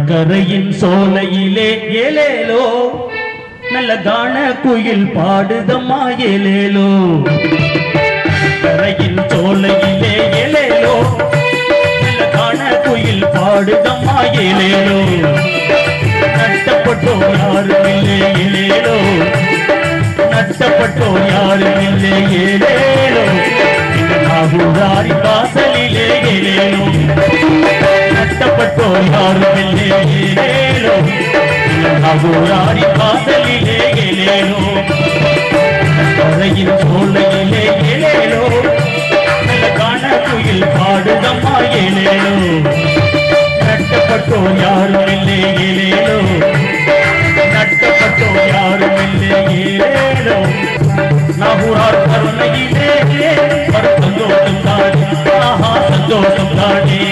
கடற்கரையின் சோலையிலே ஏலேலோ நல்ல கான குயில் பாடுதம்மா ஏலேலோ கரையின் சோலையிலே ஏலேலோ நல்ல கான குயில் பாடுதம்மா ஏலேலோ நட்டப்பட்டோர் யாரும் இல்லை ஏலேலோ நட்டப்பட்டோர் யாரும் இல்லை ஏலேலோ நாகூராரி வாசலிலே ஏலேலோ நட்டப்பட்டோர் யாரும் இல்லை ஏலேலோ நாகூராரி வாசலிலே ஏலேலோ கரையின் சோலையிலே ஏலேலோ நல்ல காண குயில் பாடுதம்மா ஏலேலோ நட்டப்பட்டோர் யாரும் இல்லை ஏலேலோ நட்டப்பட்டோர் யாரும் இல்லை ஏலேலோ நாகூரார் கருணையிலே ஒரு சந்தோஷம் தானே ஆஹா சந்தோஷம் தானே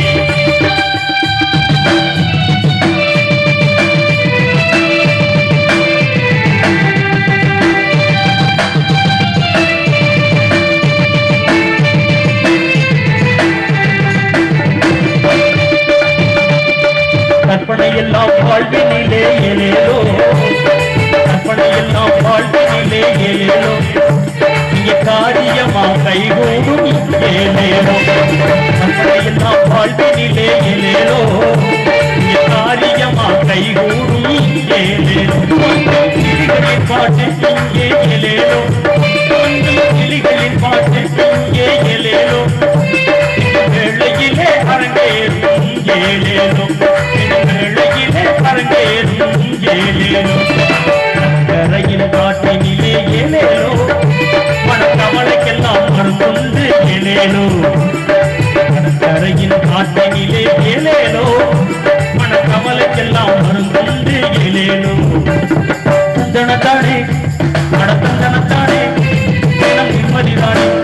கற்பனை எல்லாம் வாழ்வினிலே ஏலேலோ கற்பனை எல்லாம் வாழ்வினிலே ஏலேலோ இங்கே காரியமா கைகூடும் ஏலேலோ கற்பனை எல்லாம் வாழ்வினிலே ஏலேலோ இங்கே காரியமா கைகூடும் ஏலேலோ கிளிகளின் பாட்டு இங்கே ஏலேலோ கிளிகளின் பாட்டு இங்கே ஏலேலோ வேளையிலே அரங்கேறும் ஏலேலும் வேளையிலே அரங்கேறும் ஏலேலும் கரையின் காட்டினிலே ஏலேலோ மனக்கவலைக்கெல்லாம் மறுத்துண்டு ஏலேலோ கரையின் காட்டினிலே ஏலேலோ மனக்கவலைக்கெல்லாம் மறுத்துண்டு ஏலேலோ தனத்தானே மனத்தனத்தானே தினம் நிம்மதிதானே